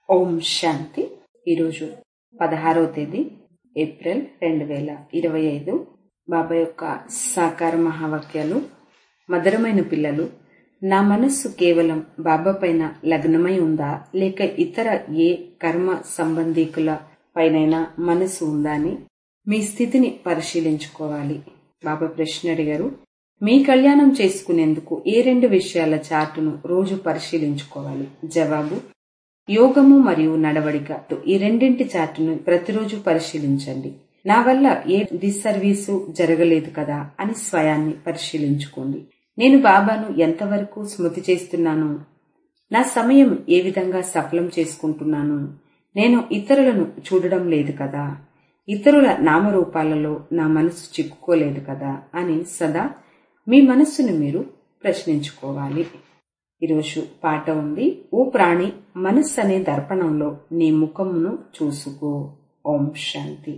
ఓం శాంతి ఈరోజు పదహారవ తేదీ ఏప్రిల్ రెండు వేల ఇరవై ఐదు బాబా యొక్క సాకార మహావాక్యాలు మధురమైన పిల్లలు నా మనస్సు కేవలం బాబా పైన లగ్నమై ఉందా లేక ఇతర ఏ కర్మ సంబంధీకుల పైనైనా మనసు ఉందా అని మీ స్థితిని పరిశీలించుకోవాలి బాబా ప్రశ్న అడిగారు మీ కళ్యాణం చేసుకునేందుకు ఏ రెండు విషయాల చార్టును రోజు పరిశీలించుకోవాలి జవాబు యోగము మరియు నడవడిక ఈ రెండింటి చార్టును ప్రతిరోజు పరిశీలించండి నా వల్ల ఏ డిస్సర్వీసు జరగలేదు కదా అని స్వయాన్ని పరిశీలించుకోండి నేను బాబాను ఎంతవరకు స్మృతి చేస్తున్నాను నా సమయం ఏ విధంగా సఫలం చేసుకుంటున్నాను నేను ఇతరులను చూడడం లేదు కదా ఇతరుల నామరూపాలలో నా మనసు చిక్కుకోలేదు కదా అని సదా మీ మనస్సును మీరు ప్రశ్నించుకోవాలి ఈరోజు పాట ఉంది ఓ ప్రాణి మనస్సు అనే దర్పణంలో నీ ముఖమును చూసుకో ఓం శాంతి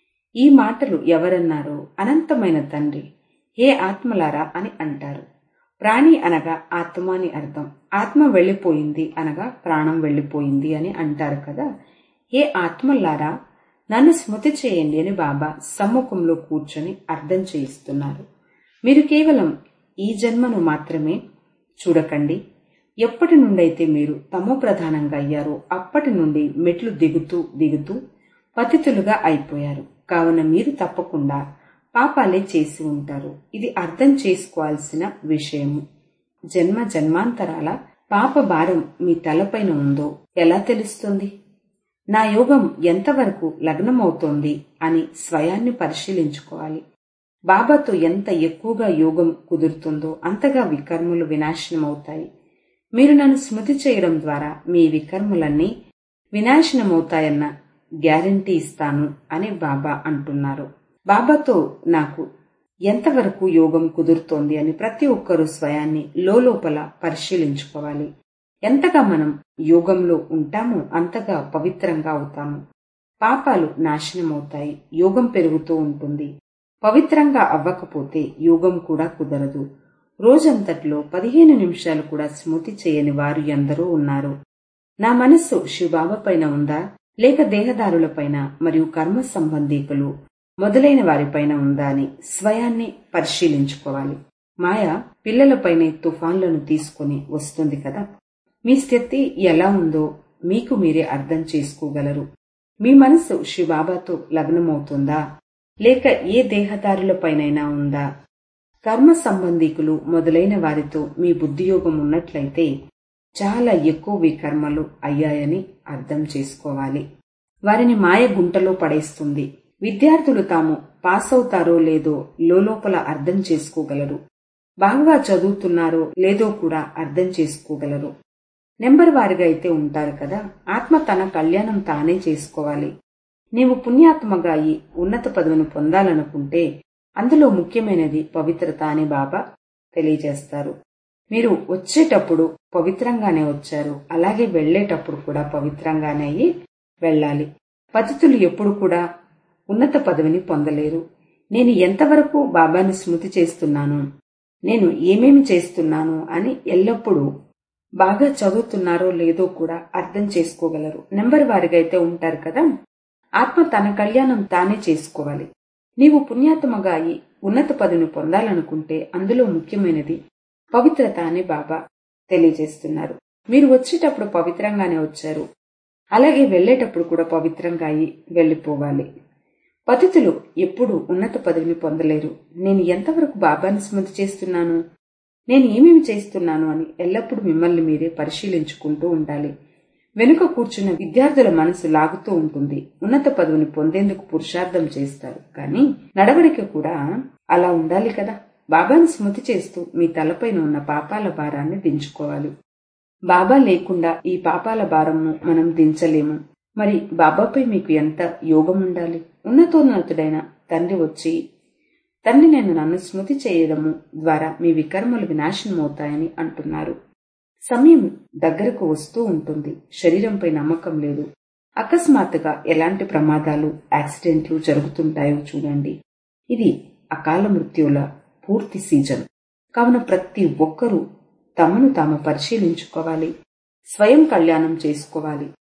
ఈ మాటలు ఎవరన్నారో అనంతమైన తండ్రి హే ఆత్మలారా అని అంటారు ప్రాణి అనగా ఆత్మ అని అర్థం ఆత్మ వెళ్ళిపోయింది అనగా ప్రాణం వెళ్ళిపోయింది అని అంటారు కదా హే ఆత్మలారా నన్ను స్మృతి చేయండి అని బాబా సమ్ముఖంలో కూర్చొని అర్థం చేయిస్తున్నారు మీరు కేవలం ఈ జన్మను మాత్రమే చూడకండి ఎప్పటి నుండైతే మీరు తమో ప్రధానంగా అయ్యారో అప్పటి నుండి మెట్లు దిగుతూ దిగుతూ పతితులుగా అయిపోయారు కావున మీరు తప్పకుండా పాపాలే చేసి ఉంటారు ఇది అర్థం చేసుకోవాల్సిన విషయము జన్మ జన్మాంతరాల పాప భారం మీ తలపైన ఉందో ఎలా తెలుస్తుంది నా యోగం ఎంతవరకు లగ్నమవుతోంది అని స్వయాన్ని పరిశీలించుకోవాలి బాబాతో ఎంత ఎక్కువగా యోగం కుదురుతుందో అంతగా వికర్ములు వినాశనమవుతాయి మీరు నన్ను స్మృతి చేయడం ద్వారా మీ వికర్ములన్నీ వినాశనమవుతాయన్న గ్యారంటీ ఇస్తాను అని బాబా అంటున్నారు బాబాతో నాకు ఎంతవరకు యోగం కుదురుతోంది అని ప్రతి ఒక్కరూ స్వయాన్ని లోపల పరిశీలించుకోవాలి ఎంతగా మనం యోగంలో ఉంటామో అంతగా పవిత్రంగా అవుతాము పాపాలు నాశనమవుతాయి యోగం పెరుగుతూ ఉంటుంది పవిత్రంగా అవ్వకపోతే యోగం కూడా కుదరదు రోజంతట్లో పదిహేను నిమిషాలు కూడా స్మృతి చేయని వారు ఎందరో ఉన్నారు నా మనస్సు శివబాబా పైన ఉందా లేక దేహదారులపైన మరియు కర్మ సంబంధీకులు మొదలైన వారిపైన ఉందా అని స్వయాన్ని పరిశీలించుకోవాలి మాయ పిల్లలపైనే తుఫాన్లను తీసుకుని వస్తుంది కదా మీ స్థితి ఎలా ఉందో మీకు మీరే అర్థం చేసుకోగలరు మీ మనస్సు శివబాబాతో లగ్నమవుతుందా లేక ఏ దేహదారులపైనైనా ఉందా కర్మ సంబంధీకులు మొదలైన వారితో మీ బుద్ధియోగం ఉన్నట్లయితే చాలా ఎక్కువ వికర్మలు అయ్యాయని అర్థం చేసుకోవాలి వారిని మాయ గుంటలో పడేస్తుంది విద్యార్థులు తాము పాస్ అవుతారో లేదో లోపల అర్థం చేసుకోగలరు బాగా చదువుతున్నారో లేదో కూడా అర్థం చేసుకోగలరు నెంబర్ వారిగా అయితే ఉంటారు కదా ఆత్మ తన కళ్యాణం తానే చేసుకోవాలి నీవు పుణ్యాత్మగా అయి ఉన్నత పదవిని పొందాలనుకుంటే అందులో ముఖ్యమైనది పవిత్రత అని బాబా తెలియజేస్తారు మీరు వచ్చేటప్పుడు పవిత్రంగానే వచ్చారు అలాగే వెళ్లేటప్పుడు కూడా పవిత్రంగానే అయ్యి వెళ్ళాలి పతితులు ఎప్పుడు కూడా ఉన్నత పదవిని పొందలేరు నేను ఎంతవరకు బాబాని స్మృతి చేస్తున్నాను నేను ఏమేమి చేస్తున్నాను అని ఎల్లప్పుడూ బాగా చదువుతున్నారో లేదో కూడా అర్థం చేసుకోగలరు నెంబర్ వారిగా అయితే ఉంటారు కదా ఆత్మ తన కళ్యాణం తానే చేసుకోవాలి నీవు పుణ్యాత్మగా అయి ఉన్నత పదవిని పొందాలనుకుంటే అందులో ముఖ్యమైనది పవిత్రత అని బాబా తెలియజేస్తున్నారు మీరు వచ్చేటప్పుడు పవిత్రంగానే వచ్చారు అలాగే వెళ్లేటప్పుడు కూడా పవిత్రంగా అయి వెళ్లిపోవాలి పతితులు ఎప్పుడు ఉన్నత పదవిని పొందలేరు నేను ఎంతవరకు బాబాని స్మృతి చేస్తున్నాను నేను ఏమేమి చేస్తున్నాను అని ఎల్లప్పుడూ మిమ్మల్ని మీరే పరిశీలించుకుంటూ ఉండాలి వెనుక కూర్చున్న విద్యార్థుల మనసు లాగుతూ ఉంటుంది ఉన్నత పదవిని పొందేందుకు పురుషార్థం చేస్తారు కానీ నడవడిక కూడా అలా ఉండాలి కదా బాబాను స్మృతి చేస్తూ మీ తలపైన ఉన్న పాపాల భారాన్ని దించుకోవాలి బాబా లేకుండా ఈ పాపాల భారంను మనం దించలేము మరి బాబాపై మీకు ఎంత యోగం ఉండాలి ఉన్నతోన్నతుడైన తండ్రి వచ్చి తండ్రి నేను నన్ను స్మృతి చేయడము ద్వారా మీ వికర్మలు వినాశనమవుతాయని అంటున్నారు సమయం దగ్గరకు వస్తూ ఉంటుంది శరీరంపై నమ్మకం లేదు అకస్మాత్తుగా ఎలాంటి ప్రమాదాలు యాక్సిడెంట్లు జరుగుతుంటాయో చూడండి ఇది అకాల మృత్యుల పూర్తి సీజన్ కావున ప్రతి ఒక్కరూ తమను తాము పరిశీలించుకోవాలి స్వయం కళ్యాణం చేసుకోవాలి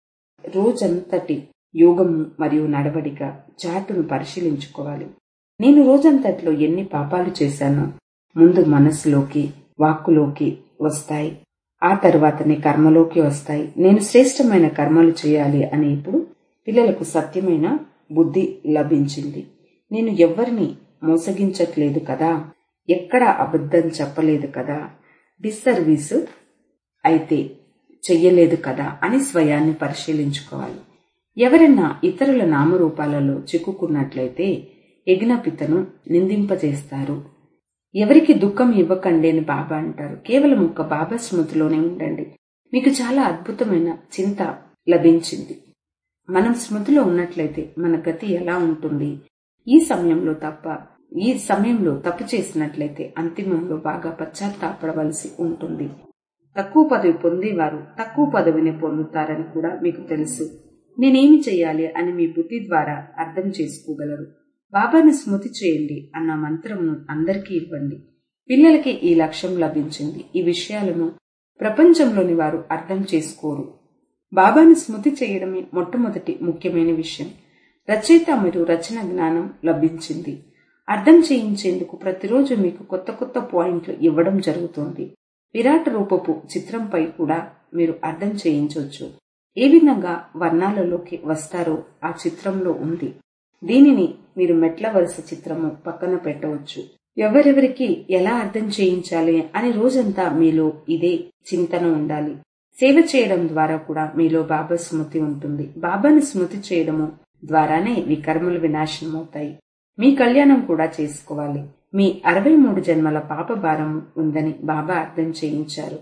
రోజంతటి యోగము మరియు నడవడిక చాటును పరిశీలించుకోవాలి నేను రోజంతట్లో ఎన్ని పాపాలు చేశానో ముందు మనస్సులోకి వాక్కులోకి వస్తాయి ఆ తర్వాతనే కర్మలోకి వస్తాయి నేను శ్రేష్టమైన కర్మలు చేయాలి అని ఇప్పుడు పిల్లలకు సత్యమైన బుద్ధి లభించింది నేను ఎవ్వరిని మోసగించట్లేదు కదా ఎక్కడ అబద్ధం చెప్పలేదు కదా డిస్సర్వీస్ అయితే చెయ్యలేదు కదా అని స్వయాన్ని పరిశీలించుకోవాలి ఎవరైనా ఇతరుల నామరూపాలలో చిక్కుకున్నట్లయితే యజ్ఞపితను నిందింపజేస్తారు ఎవరికి దుఃఖం ఇవ్వకండి అని బాబా అంటారు కేవలం ఒక బాబా స్మృతిలోనే ఉండండి మీకు చాలా అద్భుతమైన చింత లభించింది మనం స్మృతిలో ఉన్నట్లయితే మన గతి ఎలా ఉంటుంది ఈ సమయంలో తప్ప ఈ సమయంలో తప్పు చేసినట్లయితే అంతిమంలో బాగా పశ్చాత్తాపడవలసి ఉంటుంది తక్కువ పదవి పొందేవారు తక్కువ పదవిని పొందుతారని కూడా మీకు తెలుసు నేనేమి చేయాలి అని మీ బుద్ధి ద్వారా అర్థం చేసుకోగలరు బాబాని స్మృతి చేయండి అన్న మంత్రంను అందరికీ ఇవ్వండి పిల్లలకి ఈ లక్ష్యం లభించింది ఈ విషయాలను ప్రపంచంలోని వారు అర్థం చేసుకోరు బాబాని స్మృతి చేయడమే మొట్టమొదటి ముఖ్యమైన విషయం రచయిత మరియు రచన జ్ఞానం లభించింది అర్థం చేయించేందుకు ప్రతిరోజు మీకు కొత్త కొత్త పాయింట్లు ఇవ్వడం జరుగుతోంది విరాట్ రూపపు చిత్రంపై కూడా మీరు అర్థం చేయించవచ్చు ఏ విధంగా వర్ణాలలోకి వస్తారో ఆ చిత్రంలో ఉంది దీనిని మీరు మెట్ల వరుస చిత్రము పక్కన పెట్టవచ్చు ఎవరెవరికి ఎలా అర్థం చేయించాలి అని రోజంతా మీలో ఇదే చింతన ఉండాలి సేవ చేయడం ద్వారా కూడా మీలో బాబా స్మృతి ఉంటుంది బాబాని స్మృతి చేయడము ద్వారానే వికర్మలు వినాశనమవుతాయి మీ కళ్యాణం కూడా చేసుకోవాలి మీ అరవై మూడు జన్మల పాప భారం ఉందని బాబా అర్థం చేయించారు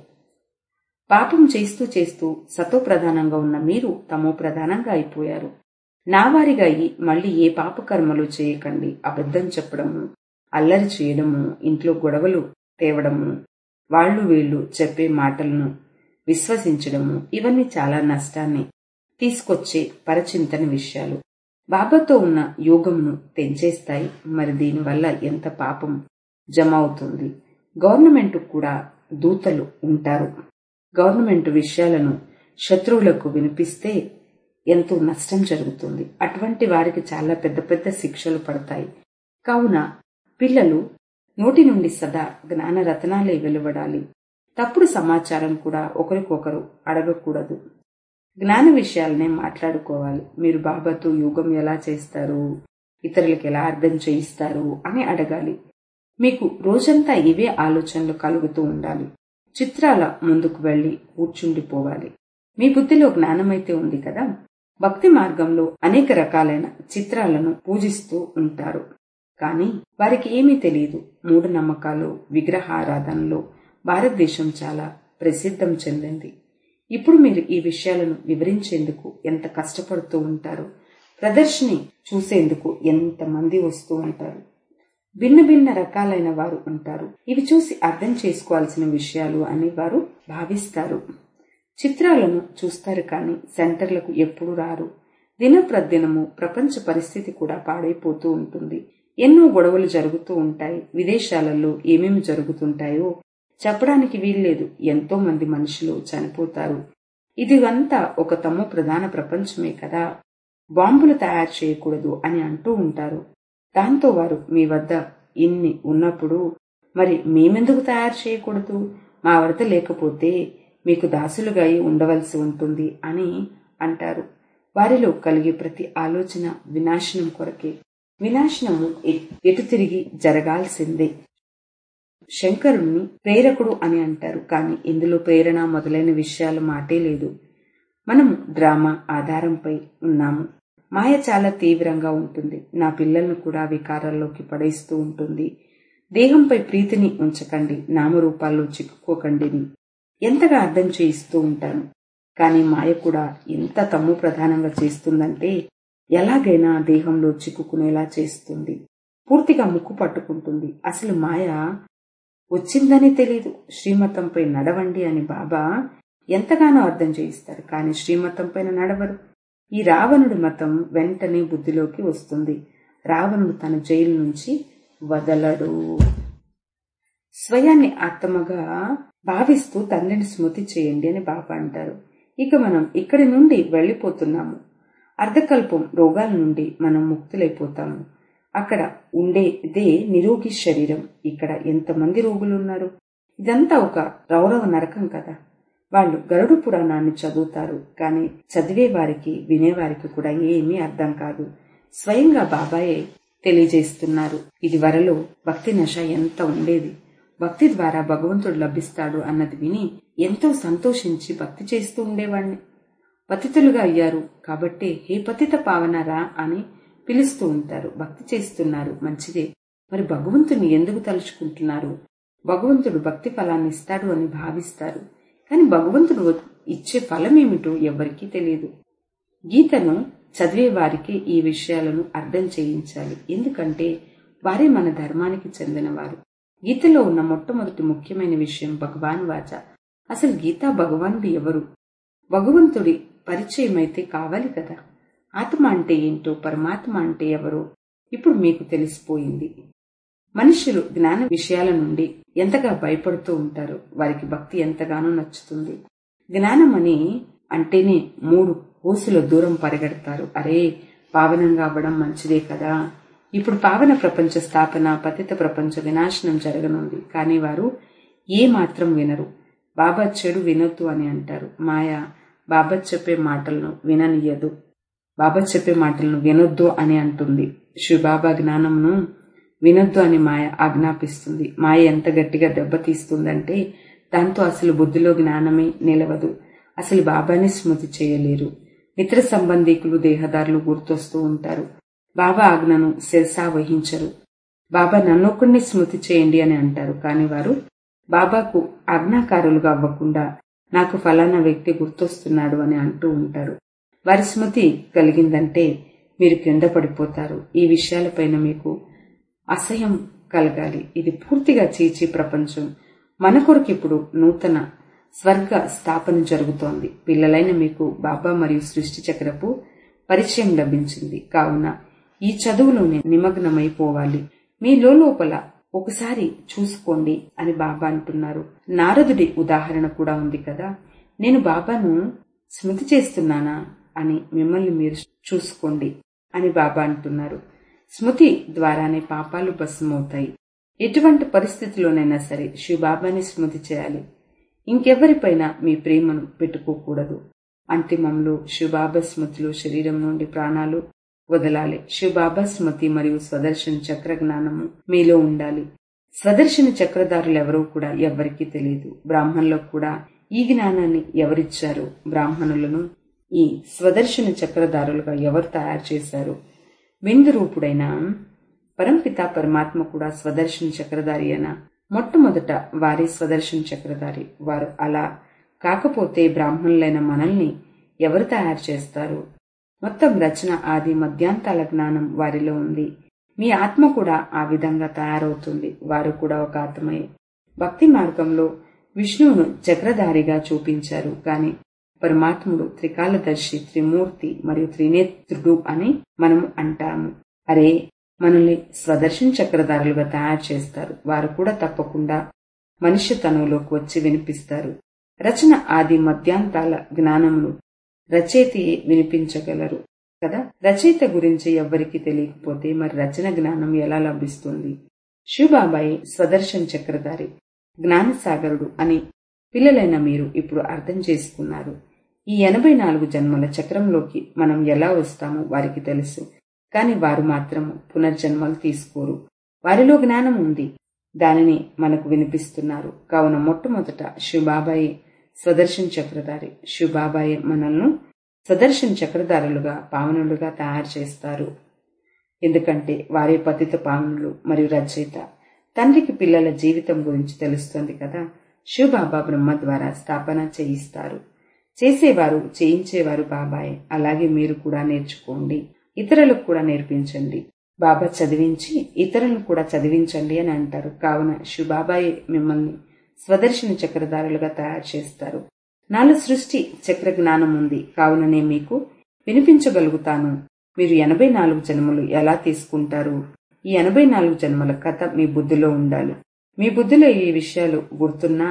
పాపం చేస్తూ చేస్తూ సతో ప్రధానంగా ఉన్న మీరు తమో ప్రధానంగా అయిపోయారు నా వారిగా అయి మళ్ళీ ఏ పాపకర్మలు చేయకండి అబద్ధం చెప్పడము అల్లరి చేయడము ఇంట్లో గొడవలు తేవడము వాళ్ళు వీళ్ళు చెప్పే మాటలను విశ్వసించడము ఇవన్నీ చాలా నష్టాన్ని తీసుకొచ్చే పరచింతన విషయాలు బాబాతో ఉన్న యోగమును తెంచేస్తాయి మరి దీనివల్ల ఎంత పాపం జమ అవుతుంది గవర్నమెంట్ కూడా దూతలు ఉంటారు గవర్నమెంట్ విషయాలను శత్రువులకు వినిపిస్తే ఎంతో నష్టం జరుగుతుంది అటువంటి వారికి చాలా పెద్ద పెద్ద శిక్షలు పడతాయి కావున పిల్లలు నోటి నుండి సదా జ్ఞాన రతనాలే వెలువడాలి తప్పుడు సమాచారం కూడా ఒకరికొకరు అడగకూడదు జ్ఞాన విషయాలనే మాట్లాడుకోవాలి మీరు బాబాతో యోగం ఎలా చేస్తారు ఇతరులకు ఎలా అర్థం చేయిస్తారు అని అడగాలి మీకు రోజంతా ఇవే ఆలోచనలు కలుగుతూ ఉండాలి చిత్రాల ముందుకు వెళ్లి కూర్చుండిపోవాలి మీ బుద్ధిలో జ్ఞానమైతే ఉంది కదా భక్తి మార్గంలో అనేక రకాలైన చిత్రాలను పూజిస్తూ ఉంటారు కానీ వారికి ఏమీ తెలియదు మూఢనమ్మకాలు విగ్రహారాధనలో భారతదేశం చాలా ప్రసిద్ధం చెందింది ఇప్పుడు మీరు ఈ విషయాలను వివరించేందుకు ఎంత కష్టపడుతూ ఉంటారు ప్రదర్శిని చూసేందుకు ఎంత మంది వస్తూ ఉంటారు భిన్న భిన్న రకాలైన వారు ఉంటారు ఇవి చూసి అర్థం చేసుకోవాల్సిన విషయాలు అని వారు భావిస్తారు చిత్రాలను చూస్తారు కానీ సెంటర్లకు ఎప్పుడు రారు దినప్రదినము ప్రపంచ పరిస్థితి కూడా పాడైపోతూ ఉంటుంది ఎన్నో గొడవలు జరుగుతూ ఉంటాయి విదేశాలలో ఏమేమి జరుగుతుంటాయో చెప్పడానికి వీల్లేదు ఎంతో మంది మనుషులు చనిపోతారు ఇదివంతా ఒక తమ ప్రధాన ప్రపంచమే కదా బాంబులు తయారు చేయకూడదు అని అంటూ ఉంటారు దాంతో వారు మీ వద్ద ఇన్ని ఉన్నప్పుడు మరి మేమెందుకు తయారు చేయకూడదు మా వద్ద లేకపోతే మీకు దాసులుగా ఉండవలసి ఉంటుంది అని అంటారు వారిలో కలిగే ప్రతి ఆలోచన వినాశనం కొరకే వినాశనము ఎటు తిరిగి జరగాల్సిందే శంకరుణ్ణి ప్రేరకుడు అని అంటారు కానీ ఇందులో ప్రేరణ మొదలైన విషయాల మాటే లేదు మనము డ్రామా ఆధారంపై ఉన్నాము మాయ చాలా తీవ్రంగా ఉంటుంది నా పిల్లలను కూడా వికారాల్లోకి పడేస్తూ ఉంటుంది దేహంపై ప్రీతిని ఉంచకండి నామరూపాల్లో చిక్కుకోకండి ఎంతగా అర్థం చేయిస్తూ ఉంటాను కానీ మాయ కూడా ఎంత తమ్ము ప్రధానంగా చేస్తుందంటే ఎలాగైనా దేహంలో చిక్కుకునేలా చేస్తుంది పూర్తిగా ముక్కు పట్టుకుంటుంది అసలు మాయ వచ్చిందని తెలీదు శ్రీమతంపై నడవండి అని బాబా ఎంతగానో అర్థం చేయిస్తారు కానీ శ్రీమతం పైన నడవరు ఈ రావణుడి మతం వెంటనే బుద్ధిలోకి వస్తుంది రావణుడు తన జైలు నుంచి వదలడు స్వయాన్ని ఆత్మగా భావిస్తూ తండ్రిని స్మృతి చేయండి అని బాబా అంటారు ఇక మనం ఇక్కడి నుండి వెళ్ళిపోతున్నాము అర్ధకల్పం రోగాల నుండి మనం ముక్తులైపోతాము అక్కడ ఉండేదే నిరోగి శరీరం ఇక్కడ ఎంతమంది రోగులున్నారు ఇదంతా ఒక రౌరవ నరకం కదా వాళ్ళు గరుడు పురాణాన్ని చదువుతారు కానీ చదివే వారికి వినేవారికి కూడా ఏమీ అర్థం కాదు స్వయంగా బాబాయే తెలియజేస్తున్నారు ఇది వరలో భక్తి నశ ఎంత ఉండేది భక్తి ద్వారా భగవంతుడు లభిస్తాడు అన్నది విని ఎంతో సంతోషించి భక్తి చేస్తూ ఉండేవాణ్ణి పతితులుగా అయ్యారు కాబట్టే హే పతిత పావనరా అని పిలుస్తూ ఉంటారు భక్తి చేస్తున్నారు మంచిదే మరి భగవంతుని ఎందుకు తలుచుకుంటున్నారు భగవంతుడు భక్తి ఫలాన్ని ఇస్తాడు అని భావిస్తారు కానీ భగవంతుడు ఇచ్చే ఫలం ఏమిటో ఎవరికీ తెలియదు గీతను చదివే వారికి ఈ విషయాలను అర్థం చేయించాలి ఎందుకంటే వారే మన ధర్మానికి చెందినవారు గీతలో ఉన్న మొట్టమొదటి ముఖ్యమైన విషయం భగవాన్ వాచ అసలు గీతా భగవానుడు ఎవరు భగవంతుడి పరిచయం అయితే కావాలి కదా ఆత్మ అంటే ఏంటో పరమాత్మ అంటే ఎవరో ఇప్పుడు మీకు తెలిసిపోయింది మనుషులు జ్ఞాన విషయాల నుండి ఎంతగా భయపడుతూ ఉంటారు వారికి భక్తి ఎంతగానో నచ్చుతుంది జ్ఞానం అని అంటేనే మూడు ఊసుల దూరం పరిగెడతారు అరే పావనంగా అవ్వడం మంచిదే కదా ఇప్పుడు పావన ప్రపంచ స్థాపన పతిత ప్రపంచ వినాశనం జరగనుంది కానీ వారు ఏ మాత్రం వినరు బాబా చెడు వినొద్దు అని అంటారు మాయ బాబా చెప్పే మాటలను విననియదు బాబా చెప్పే మాటలను వినొద్దు అని అంటుంది శివబాబా జ్ఞానంను వినొద్దు అని మాయ ఆజ్ఞాపిస్తుంది మాయ ఎంత గట్టిగా దెబ్బతీస్తుందంటే దాంతో అసలు బుద్ధిలో జ్ఞానమే నిలవదు అసలు బాబాని స్మృతి చేయలేరు మిత్ర సంబంధికులు దేహదారులు గుర్తొస్తూ ఉంటారు బాబా ఆజ్ఞను శిరసా వహించరు బాబా నన్నొక్కడిని స్మృతి చేయండి అని అంటారు కానీ వారు బాబాకు ఆజ్ఞాకారులుగా అవ్వకుండా నాకు ఫలానా వ్యక్తి గుర్తొస్తున్నాడు అని అంటూ ఉంటారు వారి స్మృతి కలిగిందంటే మీరు కింద పడిపోతారు ఈ విషయాలపైన మీకు అసహ్యం కలగాలి ఇది పూర్తిగా చీచి ప్రపంచం మన కొరకు ఇప్పుడు నూతన స్వర్గ స్థాపన జరుగుతోంది పిల్లలైన మీకు బాబా మరియు సృష్టి చక్రపు పరిచయం లభించింది కావున ఈ చదువులోనే నిమగ్నమైపోవాలి మీ లోపల ఒకసారి చూసుకోండి అని బాబా అంటున్నారు నారదుడి ఉదాహరణ కూడా ఉంది కదా నేను బాబాను స్మృతి చేస్తున్నానా అని మిమ్మల్ని మీరు చూసుకోండి అని బాబా అంటున్నారు స్మృతి ద్వారానే పాపాలు భస్మవుతాయి ఎటువంటి పరిస్థితిలోనైనా సరే శివబాబాని స్మృతి చేయాలి ఇంకెవరిపైన మీ ప్రేమను పెట్టుకోకూడదు అంతిమంలో శివబాబా స్మృతిలో శరీరం నుండి ప్రాణాలు వదలాలి శివబాబా స్మృతి మరియు స్వదర్శన చక్ర జ్ఞానము మీలో ఉండాలి స్వదర్శన చక్రధారులు ఎవరో కూడా ఎవ్వరికీ తెలియదు బ్రాహ్మణులకు కూడా ఈ జ్ఞానాన్ని ఎవరిచ్చారు బ్రాహ్మణులను ఈ స్వదర్శన చక్రధారులుగా ఎవరు తయారు చేశారు బిందు రూపుడైన పరంపిత పరమాత్మ కూడా స్వదర్శన చక్రధారి అయిన మొట్టమొదట వారి స్వదర్శన చక్రధారి వారు అలా కాకపోతే బ్రాహ్మణులైన మనల్ని ఎవరు తయారు చేస్తారు మొత్తం రచన ఆది మధ్యాంతాల జ్ఞానం వారిలో ఉంది మీ ఆత్మ కూడా ఆ విధంగా తయారవుతుంది వారు కూడా ఒక ఆత్మయే భక్తి మార్గంలో విష్ణువును చక్రధారిగా చూపించారు కాని పరమాత్ముడు త్రికాలదర్శి త్రిమూర్తి మరియు త్రినేత్రుడు అని మనం అంటాము అరే మనల్ని స్వదర్శన చక్రధారులుగా తయారు చేస్తారు వారు కూడా తప్పకుండా మనుష్యతనంలోకి వచ్చి వినిపిస్తారు రచన ఆది మధ్యాంతాల జ్ఞానమును రచయిత వినిపించగలరు కదా రచయిత గురించి ఎవ్వరికీ తెలియకపోతే మరి రచన జ్ఞానం ఎలా లభిస్తుంది శివబాబాయి స్వదర్శన చక్రధారి జ్ఞానసాగరుడు అని పిల్లలైన మీరు ఇప్పుడు అర్థం చేసుకున్నారు ఈ ఎనభై నాలుగు జన్మల చక్రంలోకి మనం ఎలా వస్తామో వారికి తెలుసు కాని వారు మాత్రము పునర్జన్మలు తీసుకోరు వారిలో జ్ఞానం ఉంది దానిని మనకు వినిపిస్తున్నారు కావున మొట్టమొదట శివబాబాయి స్వదర్శన్ చక్రధారి శివబాబాయి మనల్ని స్వదర్శన్ చక్రధారులుగా పావనులుగా తయారు చేస్తారు ఎందుకంటే వారే పతిత పావనులు మరియు రచయిత తండ్రికి పిల్లల జీవితం గురించి తెలుస్తుంది కదా శివబాబా బ్రహ్మ ద్వారా స్థాపన చేయిస్తారు చేసేవారు చేయించేవారు బాబాయ్ అలాగే మీరు కూడా నేర్చుకోండి ఇతరులకు కూడా నేర్పించండి బాబా చదివించి ఇతరులను కూడా చదివించండి అని అంటారు కావున శివబాబాయ్ మిమ్మల్ని స్వదర్శన చక్రధారులుగా తయారు చేస్తారు నాలో సృష్టి చక్ర జ్ఞానం ఉంది కావుననే మీకు వినిపించగలుగుతాను మీరు ఎనభై నాలుగు జన్మలు ఎలా తీసుకుంటారు ఈ ఎనభై నాలుగు జన్మల కథ మీ బుద్ధిలో ఉండాలి మీ బుద్ధిలో ఈ విషయాలు గుర్తున్నా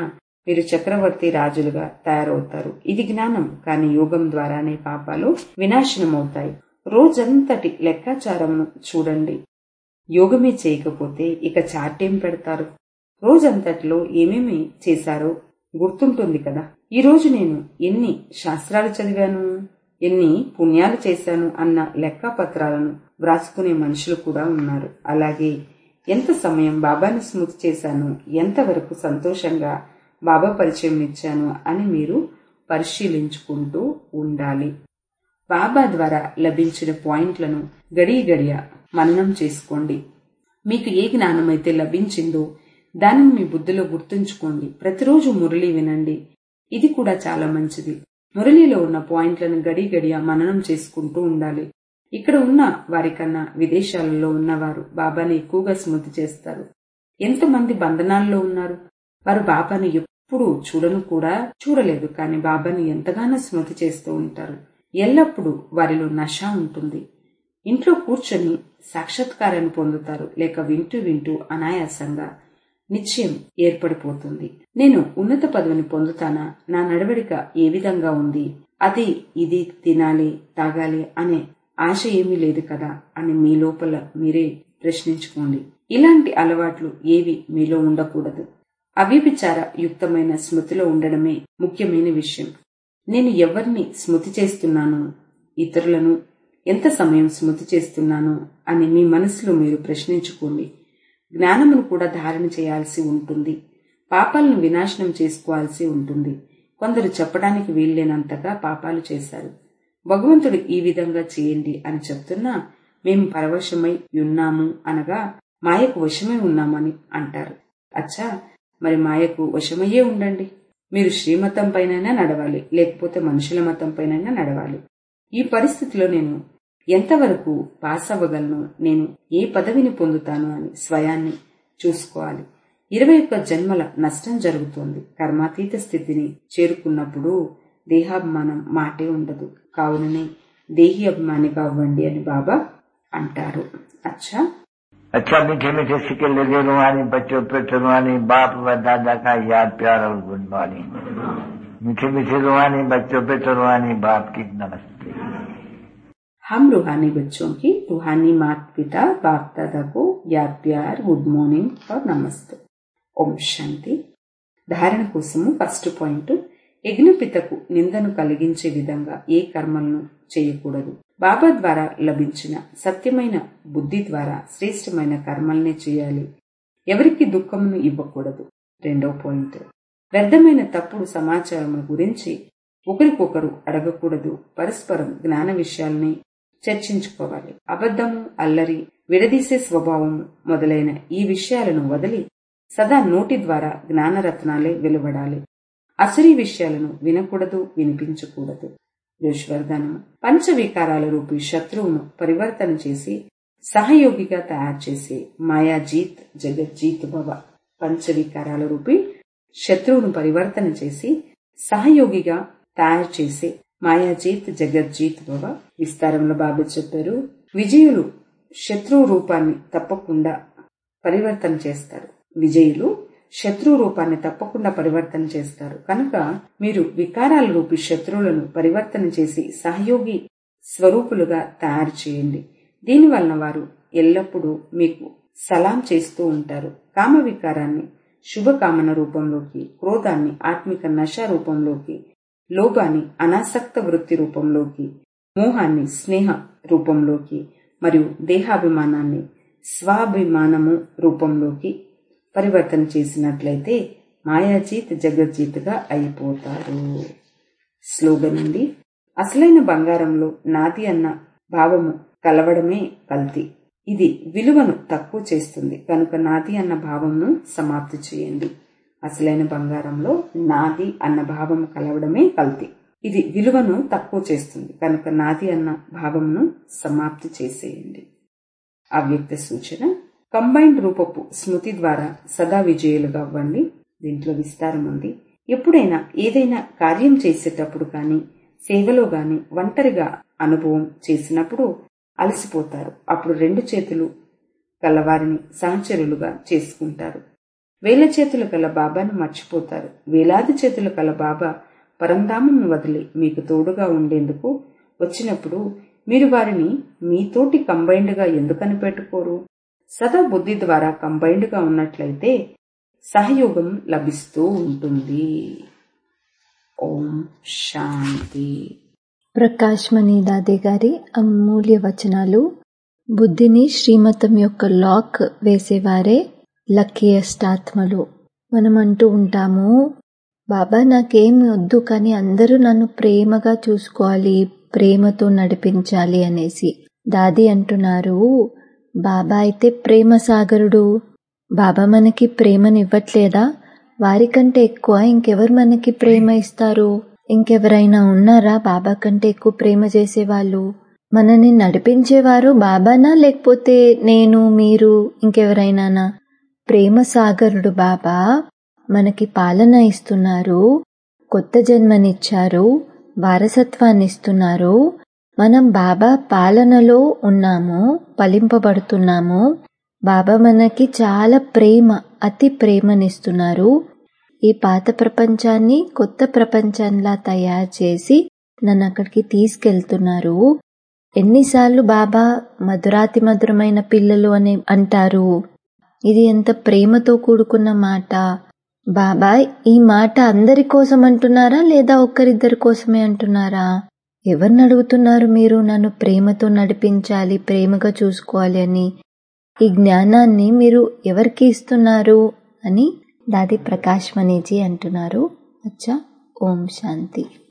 మీరు చక్రవర్తి రాజులుగా తయారవుతారు ఇది జ్ఞానం కానీ యోగం ద్వారానే పాపాలు వినాశనమవుతాయి రోజంతటి లెక్కాచారమును చూడండి యోగమే చేయకపోతే ఇక చార్టేం పెడతారు రోజంతటిలో ఏమేమి చేశారో గుర్తుంటుంది కదా ఈ రోజు నేను ఎన్ని శాస్త్రాలు చదివాను ఎన్ని పుణ్యాలు చేశాను అన్న లెక్కపత్రాలను వ్రాసుకునే మనుషులు కూడా ఉన్నారు అలాగే ఎంత సమయం బాబాని స్మృతి చేశాను ఎంతవరకు సంతోషంగా బాబా పరిచయం ఇచ్చాను అని మీరు పరిశీలించుకుంటూ ఉండాలి బాబా ద్వారా లభించిన పాయింట్లను గడియ గడియ మననం చేసుకోండి మీకు ఏ జ్ఞానం అయితే లభించిందో దానిని మీ బుద్ధిలో గుర్తుంచుకోండి ప్రతిరోజు మురళి వినండి ఇది కూడా చాలా మంచిది మురళిలో ఉన్న పాయింట్లను గడి గడియ మననం చేసుకుంటూ ఉండాలి ఇక్కడ ఉన్న వారికన్నా విదేశాలలో ఉన్నవారు బాబాని ఎక్కువగా స్మృతి చేస్తారు ఎంతమంది బంధనాల్లో ఉన్నారు వారు బాబాని ఎప్పుడూ చూడను కూడా చూడలేదు కానీ బాబాని ఎంతగానో స్మృతి చేస్తూ ఉంటారు ఎల్లప్పుడూ వారిలో నష ఉంటుంది ఇంట్లో కూర్చొని సాక్షాత్కారాన్ని పొందుతారు లేక వింటూ వింటూ అనాయాసంగా నిశ్చయం ఏర్పడిపోతుంది నేను ఉన్నత పదవిని పొందుతానా నా నడవడిక ఏ విధంగా ఉంది అది ఇది తినాలి తాగాలి అనే ఆశ ఏమీ లేదు కదా అని మీ లోపల మీరే ప్రశ్నించుకోండి ఇలాంటి అలవాట్లు ఏవి మీలో ఉండకూడదు అవ్యభిచార యుక్తమైన స్మృతిలో ఉండడమే ముఖ్యమైన విషయం నేను ఎవరిని స్మృతి చేస్తున్నాను ఇతరులను ఎంత సమయం స్మృతి చేస్తున్నాను అని మీ మనసులో మీరు ప్రశ్నించుకోండి జ్ఞానమును కూడా ధారణ చేయాల్సి ఉంటుంది పాపాలను వినాశనం చేసుకోవాల్సి ఉంటుంది కొందరు చెప్పడానికి వీల్లేనంతగా పాపాలు చేశారు భగవంతుడు ఈ విధంగా చేయండి అని చెప్తున్నా మేము పరవశమై ఉన్నాము అనగా మాయకు వశమై ఉన్నామని అంటారు అచ్చా మరి మాయకు వశమయ్యే ఉండండి మీరు శ్రీమతం పైనైనా నడవాలి లేకపోతే మనుషుల మతం పైనైనా నడవాలి ఈ పరిస్థితిలో నేను ఎంతవరకు పాస్ అవ్వగలను నేను ఏ పదవిని పొందుతాను అని స్వయాన్ని చూసుకోవాలి ఇరవై ఒక్క జన్మల నష్టం జరుగుతోంది కర్మాతీత స్థితిని చేరుకున్నప్పుడు దేహాభిమానం మాటే ఉండదు కావుననే దేహి అభిమానిగా అవ్వండి అని బాబా అంటారు అచ్చా अच्छा मीठे मीठे सिक्के लगे रुहानी बच्चों पे रुहानी बाप व दादा का याद प्यार और गुड मॉर्निंग मीठे मीठे रुहानी बच्चों पे रुहानी बाप की नमस्ते हम रूहानी बच्चों की रूहानी माता पिता बाप दादा को याद प्यार గుడ్ మార్నింగ్ और నమస్తే ఓం శాంతి ధారణ కోసము ఫస్ట్ పాయింట్ యజ్ఞపితకు నిందను కలిగించే విధంగా ఏ కర్మలను చేయకూడదు బాబా ద్వారా లభించిన సత్యమైన బుద్ధి ద్వారా శ్రేష్టమైన కర్మల్నే చేయాలి ఎవరికి దుఃఖమును ఇవ్వకూడదు రెండో పాయింట్ వ్యర్థమైన తప్పుడు సమాచారం గురించి ఒకరికొకరు అడగకూడదు పరస్పరం జ్ఞాన విషయాల్ని చర్చించుకోవాలి అబద్ధము అల్లరి విడదీసే స్వభావము మొదలైన ఈ విషయాలను వదిలి సదా నోటి ద్వారా జ్ఞానరత్నాలే వెలువడాలి అసరి విషయాలను వినకూడదు వినిపించకూడదు యోశ్వర్ధనము పంచవికారాల రూపీ శత్రువును పరివర్తన చేసి సహయోగిగా తయారు చేసే మాయాజీత్ జగజ్జీత్ భవ పంచవికారాల రూపీ శత్రువును పరివర్తన చేసి సహయోగిగా తయారు చేసే మాయాజీత్ జగజ్జీత్ భవ విస్తారంలో బాబు చెప్పారు విజయులు శత్రువు రూపాన్ని తప్పకుండా పరివర్తన చేస్తారు విజయులు శత్రు రూపాన్ని తప్పకుండా పరివర్తన చేస్తారు కనుక మీరు వికారాల రూపి శత్రువులను పరివర్తన చేసి సహయోగి స్వరూపులుగా తయారు చేయండి దీనివలన వారు ఎల్లప్పుడూ మీకు సలాం చేస్తూ ఉంటారు కామ వికారాన్ని శుభకామన రూపంలోకి క్రోధాన్ని ఆత్మిక నశ రూపంలోకి లోభాన్ని అనాసక్త వృత్తి రూపంలోకి మోహాన్ని స్నేహ రూపంలోకి మరియు దేహాభిమానాన్ని స్వాభిమానము రూపంలోకి పరివర్తన చేసినట్లయితే మాయాజీత్ జగజ్జీత్గా అయిపోతారు స్లోగన్ ఉంది అసలైన బంగారంలో నాది అన్న భావము కలవడమే కల్తీ ఇది విలువను తక్కువ చేస్తుంది కనుక నాది అన్న భావంను సమాప్తి చేయండి అసలైన బంగారంలో నాది అన్న భావం కలవడమే కల్తీ ఇది విలువను తక్కువ చేస్తుంది కనుక నాది అన్న భావంను సమాప్తి చేసేయండి అవ్యక్త సూచన కంబైన్డ్ రూపపు స్మృతి ద్వారా సదా విజయులుగా అవ్వండి దీంట్లో విస్తారం ఉంది ఎప్పుడైనా ఏదైనా కార్యం చేసేటప్పుడు కానీ సేవలో గాని ఒంటరిగా అనుభవం చేసినప్పుడు అలసిపోతారు అప్పుడు రెండు చేతులు కలవారిని సహచరులుగా చేసుకుంటారు వేల చేతులు గల బాబాను మర్చిపోతారు వేలాది చేతులు గల బాబా పరంధామంను వదిలి మీకు తోడుగా ఉండేందుకు వచ్చినప్పుడు మీరు వారిని మీతోటి కంబైన్డ్గా ఎందుకని పెట్టుకోరు సదా బుద్ధి ద్వారా కంబైన్డ్గా ఉన్నట్లయితే సహయోగం లభిస్తూ ఉంటుంది ఓం శాంతి ప్రకాష్ మణి దాదే గారి అమూల్య వచనాలు బుద్ధిని శ్రీమతం యొక్క లాక్ వేసేవారే లక్కీయెస్ట్ ఆత్మలు మనం అంటూ ఉంటాము బాబా నాకేం వద్దు కానీ అందరూ నన్ను ప్రేమగా చూసుకోవాలి ప్రేమతో నడిపించాలి అనేసి దాది అంటున్నారు బాబా అయితే ప్రేమ సాగరుడు బాబా మనకి ప్రేమనివ్వట్లేదా వారికంటే ఎక్కువ ఇంకెవరు మనకి ప్రేమ ఇస్తారు ఇంకెవరైనా ఉన్నారా బాబా కంటే ఎక్కువ ప్రేమ చేసేవాళ్ళు మనని నడిపించేవారు బాబానా లేకపోతే నేను మీరు ఇంకెవరైనానా ప్రేమ సాగరుడు బాబా మనకి పాలన ఇస్తున్నారు కొత్త జన్మనిచ్చారు వారసత్వాన్ని ఇస్తున్నారు మనం బాబా పాలనలో ఉన్నాము ఫలింపబడుతున్నాము బాబా మనకి చాలా ప్రేమ అతి ప్రేమనిస్తున్నారు ఈ పాత ప్రపంచాన్ని కొత్త ప్రపంచంలా తయారు చేసి నన్ను అక్కడికి తీసుకెళ్తున్నారు ఎన్నిసార్లు బాబా మధురాతి మధురమైన పిల్లలు అని అంటారు ఇది ఎంత ప్రేమతో కూడుకున్న మాట బాబా ఈ మాట అందరి కోసం అంటున్నారా లేదా ఒక్కరిద్దరి కోసమే అంటున్నారా ఎవరిని అడుగుతున్నారు మీరు నన్ను ప్రేమతో నడిపించాలి ప్రేమగా చూసుకోవాలి అని ఈ జ్ఞానాన్ని మీరు ఎవరికి ఇస్తున్నారు అని దాది ప్రకాష్ మణిజీ అంటున్నారు అచ్చా ఓం శాంతి